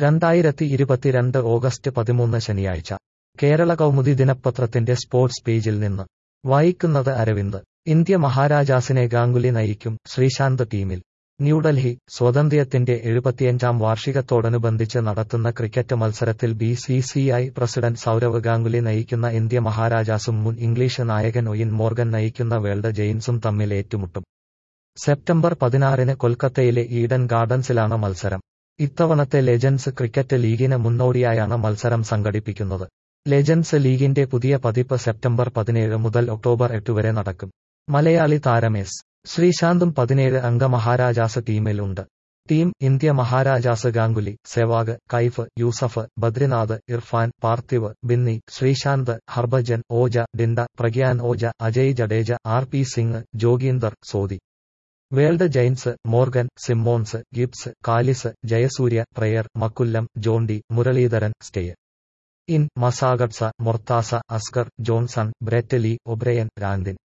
രണ്ടായിരത്തി ഇരുപത്തിരണ്ട് ഓഗസ്റ്റ് പതിമൂന്ന് ശനിയാഴ്ച കേരള കൗമുദി ദിനപത്രത്തിന്റെ സ്പോർട്സ് പേജിൽ നിന്ന് വായിക്കുന്നത് അരവിന്ദ് ഇന്ത്യ മഹാരാജാസിനെ ഗാംഗുലി നയിക്കും ശ്രീശാന്ത് ടീമിൽ ന്യൂഡൽഹി സ്വാതന്ത്ര്യത്തിന്റെ എഴുപത്തിയഞ്ചാം വാർഷികത്തോടനുബന്ധിച്ച് നടത്തുന്ന ക്രിക്കറ്റ് മത്സരത്തിൽ B C C I president Sourav Ganguly നയിക്കുന്ന ഇന്ത്യ മഹാരാജാസും മുൻ ഇംഗ്ലീഷ് നായകൻ ഒയിൻ മോർഗൻ നയിക്കുന്ന വേൾഡ് ജെയിൻസും തമ്മിൽ ഏറ്റുമുട്ടും സെപ്റ്റംബർ പതിനാറിന് കൊൽക്കത്തയിലെ ഈഡൻ ഗാർഡൻസിലാണ് മത്സരം ഇത്തവണത്തെ ലെജൻസ് ക്രിക്കറ്റ് ലീഗിന് മുന്നോടിയായാണ് മത്സരം സംഘടിപ്പിക്കുന്നത് ലെജൻസ് ലീഗിന്റെ പുതിയ പതിപ്പ് സെപ്റ്റംബർ പതിനേഴ് മുതൽ ഒക്ടോബർ എട്ട് വരെ നടക്കും മലയാളി താരം എസ് ശ്രീശാന്തും പതിനേഴ് അംഗ മഹാരാജാസ് ടീമിൽ ഉണ്ട് team India Maharajas Ganguly Sehwag Kaif Yusuf Badrinath Irfan Parthiv Binny Sreesanth Harbhajan Ojha Dinda Pragyan Ojha Ajay Jadeja R P Singh Joginder Sodhi world giants Morgan Simmons Gibbs Kallis Jayasuriya Prior McCullum Jonty Muralitharan Steyn Masakadza Mortaza Asghar Johnson Brett Lee O'Brien രാന്തിൻ